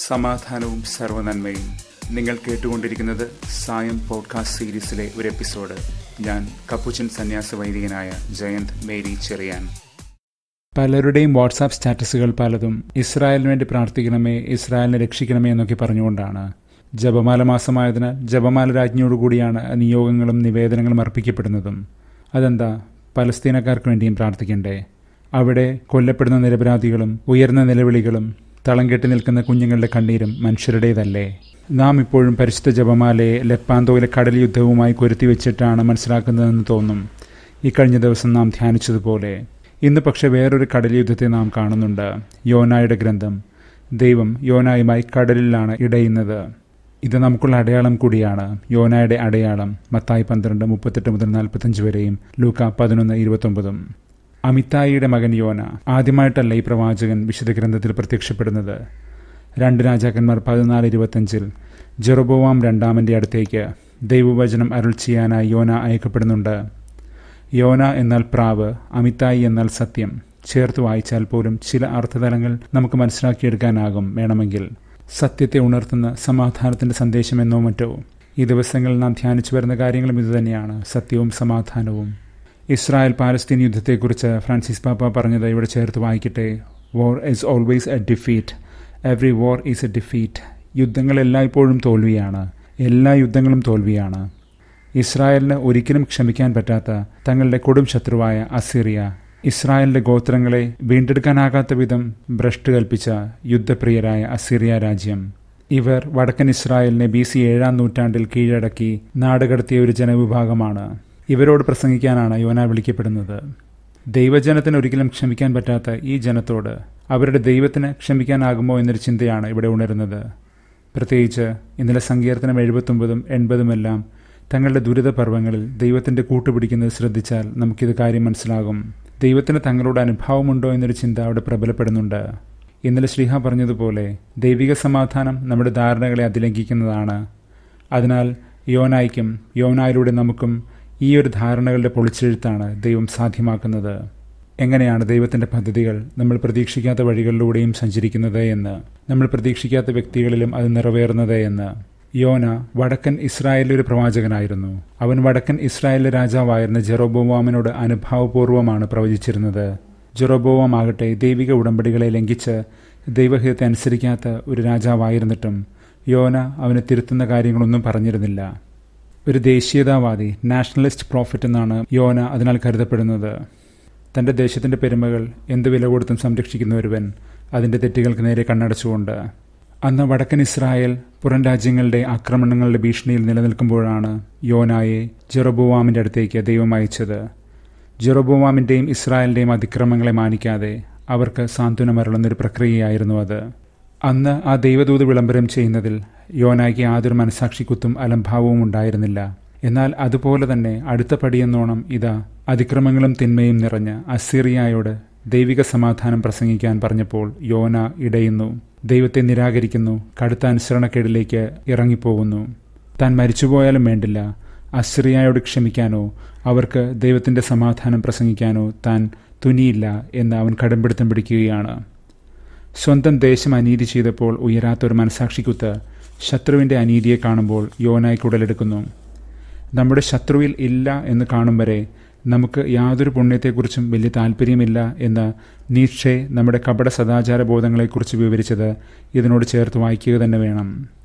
സമാധാനവും സർവനന്മയും നിങ്ങൾ കേട്ടുകൊണ്ടിരിക്കുന്നത് സായം പോഡ്കാസ്റ്റ് സീരീസിലെ ഒരു എപ്പിസോഡ് ഞാൻ കപ്പുച്ചൻ സന്യാസ വൈദികനായ ജയന്ത് മേരി ചെറിയാൻ പലരുടെയും വാട്സാപ്പ് സ്റ്റാറ്റസുകൾ പലതും ഇസ്രായേലിന് വേണ്ടി പ്രാർത്ഥിക്കണമേ ഇസ്രായേലിനെ രക്ഷിക്കണമേ എന്നൊക്കെ പറഞ്ഞുകൊണ്ടാണ് ജപമാല മാസമായതിനാൽ ജപമാല രാജ്ഞിയോടുകൂടിയാണ് നിയോഗങ്ങളും നിവേദനങ്ങളും അർപ്പിക്കപ്പെടുന്നതും അതെന്താ പലസ്തീനക്കാർക്ക് വേണ്ടിയും പ്രാർത്ഥിക്കണ്ടേ അവിടെ കൊല്ലപ്പെടുന്ന നിരപരാധികളും ഉയർന്ന നിലവിളികളും തളം കെട്ടി നിൽക്കുന്ന കുഞ്ഞുങ്ങളുടെ കണ്ണീരും മനുഷ്യരുടേതല്ലേ നാം ഇപ്പോഴും പരിശുദ്ധ ജപമാലയെ ലെപ്പാന്തോയിലെ കടൽ യുദ്ധവുമായി കൊരുത്തി വെച്ചിട്ടാണ് മനസ്സിലാക്കുന്നതെന്ന് തോന്നും ഇക്കഴിഞ്ഞ ദിവസം നാം ധ്യാനിച്ചതുപോലെ ഇന്ന് പക്ഷെ വേറൊരു കടൽ യുദ്ധത്തെ നാം കാണുന്നുണ്ട് യോനായുടെ ഗ്രന്ഥം ദൈവം യോനായുമായി കടലിലാണ് ഇടയുന്നത് ഇത് നമുക്കുള്ള അടയാളം കൂടിയാണ് യോനായുടെ അടയാളം മത്തായി പന്ത്രണ്ട് മുപ്പത്തെട്ട് മുതൽ നാൽപ്പത്തഞ്ച് വരെയും ലൂക്ക പതിനൊന്ന് ഇരുപത്തൊമ്പതും അമിതായിയുടെ മകൻ യോന ആദ്യമായിട്ടല്ല ഈ പ്രവാചകൻ വിശുദ്ധ ഗ്രന്ഥത്തിൽ പ്രത്യക്ഷപ്പെടുന്നത് രണ്ട് രാജാക്കന്മാർ പതിനാല് ഇരുപത്തഞ്ചിൽ ജെറോബോവാം രണ്ടാമൻ്റെ അടുത്തേക്ക് ദൈവവചനം അരുൾ ചെയ്യാനായി യോന അയക്കപ്പെടുന്നുണ്ട് യോന എന്നാൽ പ്രാവ് അമിതായി എന്നാൽ സത്യം ചേർത്ത് വായിച്ചാൽ പോലും ചില അർത്ഥതലങ്ങൾ നമുക്ക് മനസ്സിലാക്കിയെടുക്കാനാകും വേണമെങ്കിൽ സത്യത്തെ ഉണർത്തുന്ന സമാധാനത്തിന്റെ സന്ദേശമെന്നോ മറ്റോ ഈ ദിവസങ്ങളിൽ നാം ധ്യാനിച്ചു വരുന്ന കാര്യങ്ങളും ഇതുതന്നെയാണ് സത്യവും സമാധാനവും ഇസ്രായേൽ പാലസ്തീൻ യുദ്ധത്തെക്കുറിച്ച് ഫ്രാൻസിസ് പാപ്പ പറഞ്ഞത് ഇവിടെ ചേർത്ത് വായിക്കട്ടെ war is always a defeat every war is a defeat യുദ്ധങ്ങൾ എല്ലായ്പ്പോഴും തോൽവിയാണ് എല്ലാ യുദ്ധങ്ങളും തോൽവിയാണ് ഇസ്രായേലിന് ഒരിക്കലും ക്ഷമിക്കാൻ പറ്റാത്ത തങ്ങളുടെ കൊടും ശത്രുവായ അസിറിയ ഇസ്രായേലിന്റെ ഗോത്രങ്ങളെ വീണ്ടെടുക്കാനാകാത്ത വിധം ഭ്രഷ്ട് കൽപ്പിച്ച യുദ്ധപ്രിയരായ അസിറിയ രാജ്യം ഇവർ വടക്കൻ ഇസ്രായേലിനെ ബി സി ഏഴാം നൂറ്റാണ്ടിൽ കീഴടക്കി നാടുകടത്തിയ ഒരു ജനവിഭാഗമാണ് ഇവരോട് പ്രസംഗിക്കാനാണ് യോന വിളിക്കപ്പെടുന്നത് ദൈവജനത്തിന് ഒരിക്കലും ക്ഷമിക്കാൻ പറ്റാത്ത ഈ ജനത്തോട് അവരുടെ ദൈവത്തിന് ക്ഷമിക്കാനാകുമോ എന്നൊരു ചിന്തയാണ് ഇവിടെ ഉണരുന്നത് പ്രത്യേകിച്ച് ഇന്നലെ സങ്കീർത്തനം എഴുപത്തൊമ്പതും എൺപതുമെല്ലാം തങ്ങളുടെ ദുരിത പർവ്വങ്ങളിൽ ദൈവത്തിന്റെ കൂട്ടുപിടിക്കുന്നത് ശ്രദ്ധിച്ചാൽ നമുക്കിത് കാര്യം മനസ്സിലാകും ദൈവത്തിന് തങ്ങളോട് അനുഭാവമുണ്ടോ എന്നൊരു ചിന്ത അവിടെ പ്രബലപ്പെടുന്നുണ്ട് ഇന്നലെ ശ്രീഹ പറഞ്ഞതുപോലെ ദൈവിക സമാധാനം നമ്മുടെ ധാരണകളെ അതിലംഘിക്കുന്നതാണ് അതിനാൽ യോനായ്ക്കും യോനായിലൂടെ നമുക്കും ഈ ഒരു ധാരണകളുടെ പൊളിച്ചെഴുത്താണ് ദൈവം സാധ്യമാക്കുന്നത് എങ്ങനെയാണ് ദൈവത്തിന്റെ പദ്ധതികൾ നമ്മൾ പ്രതീക്ഷിക്കാത്ത വഴികളിലൂടെയും സഞ്ചരിക്കുന്നത് എന്ന് നമ്മൾ പ്രതീക്ഷിക്കാത്ത വ്യക്തികളിലും അത് നിറവേറുന്നത് എന്ന് യോന വടക്കൻ ഇസ്രായേലിലെ ഒരു പ്രവാചകനായിരുന്നു അവൻ വടക്കൻ ഇസ്രായേലിലെ രാജാവായിരുന്ന ജെറോബോവാമിനോട് അനുഭാവപൂർവ്വമാണ് പ്രവചിച്ചിരുന്നത് ജെറോബോവാം ആകട്ടെ ദൈവിക ഉടമ്പടികളെ ലംഘിച്ച് ദൈവഹിതത്തെ അനുസരിക്കാത്ത ഒരു രാജാവായിരുന്നിട്ടും യോന അവന് തിരുത്തുന്ന കാര്യങ്ങളൊന്നും പറഞ്ഞിരുന്നില്ല ഒരു ദേശീയതാവാദി നാഷണലിസ്റ്റ് പ്രോഫിറ്റ് എന്നാണ് യോന അതിനാൽ കരുതപ്പെടുന്നത് തന്റെ ദേശത്തിന്റെ പെരുമകൾ എന്ത് വില കൊടുത്തും സംരക്ഷിക്കുന്ന ഒരുവൻ അതിന്റെ തെറ്റുകൾക്ക് നേരെ കണ്ണടച്ചുകൊണ്ട് അന്ന് വടക്കൻ ഇസ്രായേൽ പുറം രാജ്യങ്ങളുടെ ആക്രമണങ്ങളുടെ ഭീഷണിയിൽ നിലനിൽക്കുമ്പോഴാണ് യോനായെ ജെറോബോവാമിന്റെ അടുത്തേക്ക് ദൈവം അയച്ചത് ജെറോബോവാമിന്റെയും ഇസ്രായേലിന്റെയും അതിക്രമങ്ങളെ മാനിക്കാതെ അവർക്ക് സാന്ത്വനമരുളുന്നൊരു പ്രക്രിയയായിരുന്നു അത് അന്ന് ആ ദൈവദൂത് വിളംബരം ചെയ്യുന്നതിൽ യോനായ്ക്ക് യാതൊരു മനസാക്ഷിക്കുത്തും അലംഭാവവും ഉണ്ടായിരുന്നില്ല എന്നാൽ അതുപോലെ തന്നെ അടുത്ത പടിയെന്നോണം ഇതാ അതിക്രമങ്ങളും തിന്മയും നിറഞ്ഞ് അസീറിയായോട് ദൈവിക സമാധാനം പ്രസംഗിക്കാൻ പറഞ്ഞപ്പോൾ യോന ഇടയുന്നു ദൈവത്തെ നിരാകരിക്കുന്നു കടുത്ത അനുസരണക്കേടിലേക്ക് ഇറങ്ങിപ്പോകുന്നു താൻ മരിച്ചുപോയാലും വേണ്ടില്ല അസ്രിയായോട് ക്ഷമിക്കാനോ അവർക്ക് ദൈവത്തിന്റെ സമാധാനം പ്രസംഗിക്കാനോ താൻ തുനിയില്ല എന്ന് അവൻ കടമ്പിടുത്തം പിടിക്കുകയാണ് സ്വന്തം ദേശം അനീതി ചെയ്തപ്പോൾ ഉയരാത്തൊരു മനസാക്ഷിക്കുത്ത് ശത്രുവിന്റെ അനീതിയെ കാണുമ്പോൾ യോനായി കുടലെടുക്കുന്നു നമ്മുടെ ശത്രുവിൽ ഇല്ല എന്ന് കാണും വരെ നമുക്ക് യാതൊരു പുണ്യത്തെക്കുറിച്ചും വലിയ താല്പര്യമില്ല എന്ന് നീക്ഷെ നമ്മുടെ കപട സദാചാര ബോധങ്ങളെക്കുറിച്ച് വിവരിച്ചത് ഇതിനോട് ചേർത്ത് വായിക്കുക തന്നെ വേണം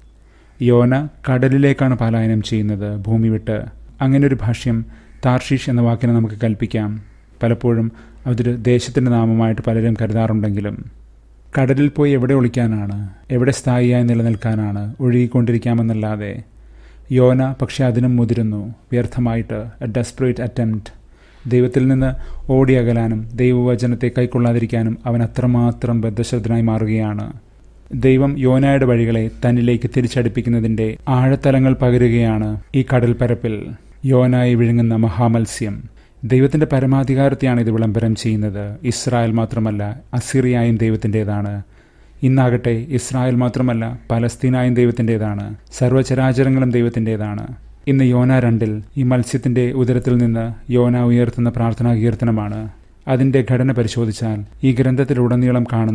യോന കടലിലേക്കാണ് പലായനം ചെയ്യുന്നത് ഭൂമി വിട്ട് അങ്ങനെ ഒരു ഭാഷ്യം താർഷീഷ് എന്ന വാക്കിനെ നമുക്ക് കൽപ്പിക്കാം പലപ്പോഴും അതൊരു ദേശത്തിൻ്റെ നാമമായിട്ട് പലരും കരുതാറുണ്ടെങ്കിലും കടലിൽ പോയി എവിടെ ഒളിക്കാനാണ് എവിടെ സ്ഥായിയായി നിലനിൽക്കാനാണ് ഒഴുകിക്കൊണ്ടിരിക്കാമെന്നല്ലാതെ യോന പക്ഷെ അതിനും മുതിരുന്നു വ്യർത്ഥമായിട്ട് എ ഡെസ്പറേറ്റ് അറ്റംപ്റ്റ് ദൈവത്തിൽ നിന്ന് ഓടിയകലാനും ദൈവവചനത്തെ കൈക്കൊള്ളാതിരിക്കാനും അവൻ അത്രമാത്രം ബദ്ധശ്രദ്ധനായി മാറുകയാണ് ദൈവം യോനായുടെ വഴികളെ തന്നിലേക്ക് തിരിച്ചടിപ്പിക്കുന്നതിൻ്റെ ആഴത്തലങ്ങൾ പകരുകയാണ് ഈ കടൽ പരപ്പിൽ യോനായി വിഴുങ്ങുന്ന മഹാമത്സ്യം ദൈവത്തിന്റെ പരമാധികാരത്തെയാണ് ഇത് വിളംബരം ചെയ്യുന്നത് ഇസ്രായേൽ മാത്രമല്ല അസിറിയായും ദൈവത്തിൻ്റെതാണ് ഇന്നാകട്ടെ ഇസ്രായേൽ മാത്രമല്ല പലസ്തീനായും ദൈവത്തിൻ്റെതാണ് സർവ്വചരാചരങ്ങളും ദൈവത്തിൻ്റെതാണ് ഇന്ന് യോന രണ്ടിൽ ഈ മത്സ്യത്തിന്റെ ഉദരത്തിൽ നിന്ന് യോന ഉയർത്തുന്ന പ്രാർത്ഥനാ കീർത്തനമാണ് അതിന്റെ ഘടന പരിശോധിച്ചാൽ ഈ ഗ്രന്ഥത്തിലുടനീളം കാണുന്ന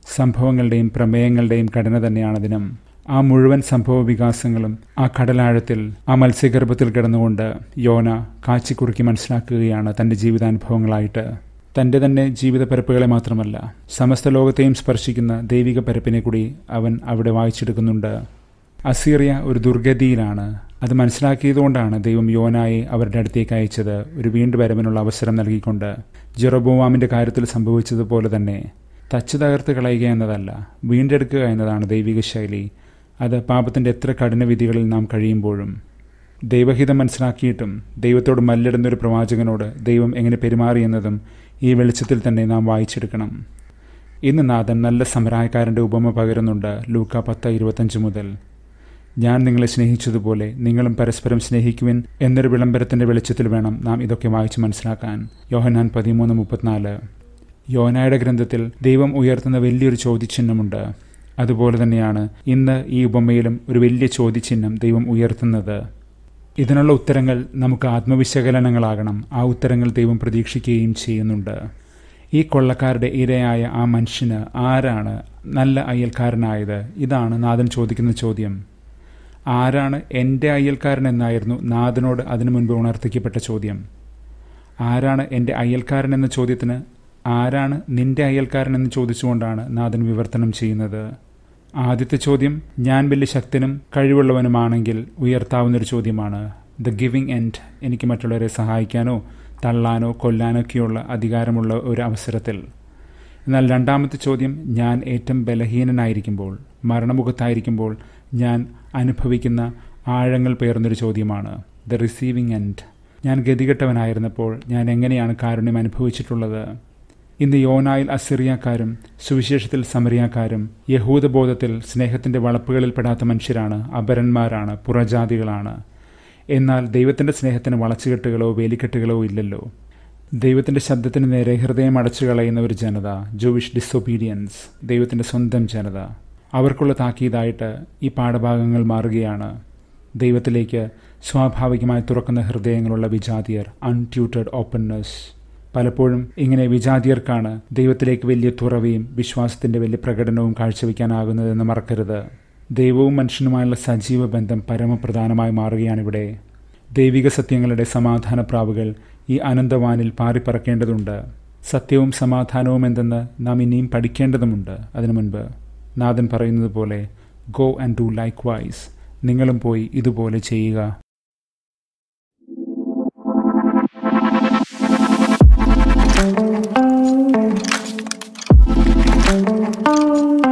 സംഭവങ്ങളുടെയും പ്രമേയങ്ങളുടെയും ഘടന തന്നെയാണ് ദിനം ആ മുഴുവൻ സംഭവ വികാസങ്ങളും ആ കടലാഴത്തിൽ ആ മത്സ്യഗർഭത്തിൽ കിടന്നുകൊണ്ട് യോന കാച്ചിക്കുറുക്കി മനസ്സിലാക്കുകയാണ് തൻ്റെ ജീവിതാനുഭവങ്ങളായിട്ട് തൻ്റെ തന്നെ ജീവിത പരപ്പുകളെ മാത്രമല്ല സമസ്ത ലോകത്തെയും സ്പർശിക്കുന്ന ദൈവിക പരപ്പിനെ കൂടി അവൻ അവിടെ വായിച്ചെടുക്കുന്നുണ്ട് അസീറിയ ഒരു ദുർഗതിയിലാണ് അത് മനസ്സിലാക്കിയതുകൊണ്ടാണ് ദൈവം യോനായെ അവരുടെ അടുത്തേക്ക് അയച്ചത് ഒരു വീണ്ടും വരവിനുള്ള അവസരം നൽകിക്കൊണ്ട് ജെറോബോവാമിൻ്റെ കാര്യത്തിൽ സംഭവിച്ചതുപോലെ തന്നെ തച്ചു തകർത്ത് കളയുക എന്നതല്ല വീണ്ടെടുക്കുക എന്നതാണ് ദൈവിക ശൈലി അത് പാപത്തിൻ്റെ എത്ര കഠിന വിധികളിൽ നാം കഴിയുമ്പോഴും ദൈവഹിതം മനസ്സിലാക്കിയിട്ടും ദൈവത്തോട് മല്ലിടുന്ന ഒരു പ്രവാചകനോട് ദൈവം എങ്ങനെ പെരുമാറിയെന്നതും ഈ വെളിച്ചത്തിൽ തന്നെ നാം വായിച്ചെടുക്കണം ഇന്ന് നാഥൻ നല്ല സമരായക്കാരൻ്റെ ഉപമ പകരുന്നുണ്ട് ലൂക്ക പത്ത് ഇരുപത്തഞ്ച് മുതൽ ഞാൻ നിങ്ങളെ സ്നേഹിച്ചതുപോലെ നിങ്ങളും പരസ്പരം സ്നേഹിക്കുവിൻ എന്നൊരു വിളംബരത്തിൻ്റെ വെളിച്ചത്തിൽ വേണം നാം ഇതൊക്കെ വായിച്ച് മനസ്സിലാക്കാൻ യോഹനാൻ പതിമൂന്ന് മുപ്പത്തിനാല് യോനായുടെ ഗ്രന്ഥത്തിൽ ദൈവം ഉയർത്തുന്ന വലിയൊരു ചോദ്യചിഹ്നമുണ്ട് അതുപോലെ തന്നെയാണ് ഇന്ന് ഈ ഉപമയിലും ഒരു വലിയ ചോദ്യചിഹ്നം ദൈവം ഉയർത്തുന്നത് ഇതിനുള്ള ഉത്തരങ്ങൾ നമുക്ക് ആത്മവിശകലനങ്ങളാകണം ആ ഉത്തരങ്ങൾ ദൈവം പ്രതീക്ഷിക്കുകയും ചെയ്യുന്നുണ്ട് ഈ കൊള്ളക്കാരുടെ ഇരയായ ആ മനുഷ്യന് ആരാണ് നല്ല അയൽക്കാരനായത് ഇതാണ് നാഥൻ ചോദിക്കുന്ന ചോദ്യം ആരാണ് എൻ്റെ അയൽക്കാരൻ എന്നായിരുന്നു നാഥനോട് അതിനു മുൻപ് ഉണർത്തിക്കപ്പെട്ട ചോദ്യം ആരാണ് എൻ്റെ അയൽക്കാരൻ എന്ന ചോദ്യത്തിന് ആരാണ് നിന്റെ അയൽക്കാരൻ എന്ന് ചോദിച്ചുകൊണ്ടാണ് നാഥൻ വിവർത്തനം ചെയ്യുന്നത് ആദ്യത്തെ ചോദ്യം ഞാൻ വലിയ ശക്തനും കഴിവുള്ളവനുമാണെങ്കിൽ ഉയർത്താവുന്നൊരു ചോദ്യമാണ് ദ ഗിവിംഗ് എൻഡ് എനിക്ക് മറ്റുള്ളവരെ സഹായിക്കാനോ തള്ളാനോ കൊല്ലാനൊക്കെയുള്ള അധികാരമുള്ള ഒരു അവസരത്തിൽ എന്നാൽ രണ്ടാമത്തെ ചോദ്യം ഞാൻ ഏറ്റവും ബലഹീനനായിരിക്കുമ്പോൾ മരണമുഖത്തായിരിക്കുമ്പോൾ ഞാൻ അനുഭവിക്കുന്ന ആഴങ്ങൾ പേർന്നൊരു ചോദ്യമാണ് ദ റിസീവിംഗ് എൻഡ് ഞാൻ ഗതികെട്ടവനായിരുന്നപ്പോൾ ഞാൻ എങ്ങനെയാണ് കാരുണ്യം അനുഭവിച്ചിട്ടുള്ളത് ഇന്ന് യോനായിൽ അസിറിയക്കാരും സുവിശേഷത്തിൽ സമറിയക്കാരും യഹൂദബോധത്തിൽ സ്നേഹത്തിന്റെ വളപ്പുകളിൽ പെടാത്ത മനുഷ്യരാണ് അപരന്മാരാണ് പുറജാതികളാണ് എന്നാൽ ദൈവത്തിന്റെ സ്നേഹത്തിന് വളച്ചുകെട്ടുകളോ വേലിക്കെട്ടുകളോ ഇല്ലല്ലോ ദൈവത്തിന്റെ ശബ്ദത്തിന് നേരെ ഹൃദയം അടച്ചു കളയുന്ന ഒരു ജനത ജൂവിഷ് ഡിസൊബീഡിയൻസ് ദൈവത്തിന്റെ സ്വന്തം ജനത അവർക്കുള്ള താക്കീതായിട്ട് ഈ പാഠഭാഗങ്ങൾ മാറുകയാണ് ദൈവത്തിലേക്ക് സ്വാഭാവികമായി തുറക്കുന്ന ഹൃദയങ്ങളുള്ള വിജാതിയർ അൺട്യൂട്ടഡ് ഓപ്പൺനെസ് പലപ്പോഴും ഇങ്ങനെ വിജാതിയർക്കാണ് ദൈവത്തിലേക്ക് വലിയ തുറവിയും വിശ്വാസത്തിന്റെ വലിയ പ്രകടനവും കാഴ്ചവെക്കാനാകുന്നതെന്ന് മറക്കരുത് ദൈവവും മനുഷ്യനുമായുള്ള സജീവ ബന്ധം പരമപ്രധാനമായി മാറുകയാണിവിടെ ദൈവിക സത്യങ്ങളുടെ സമാധാന പ്രാവുകൾ ഈ അനന്തവാനിൽ പാറിപ്പറക്കേണ്ടതുണ്ട് സത്യവും സമാധാനവും എന്തെന്ന് നാം ഇനിയും പഠിക്കേണ്ടതുമുണ്ട് അതിനു മുൻപ് നാഥൻ പറയുന്നത് പോലെ go and do likewise നിങ്ങളും പോയി ഇതുപോലെ ചെയ്യുക thank you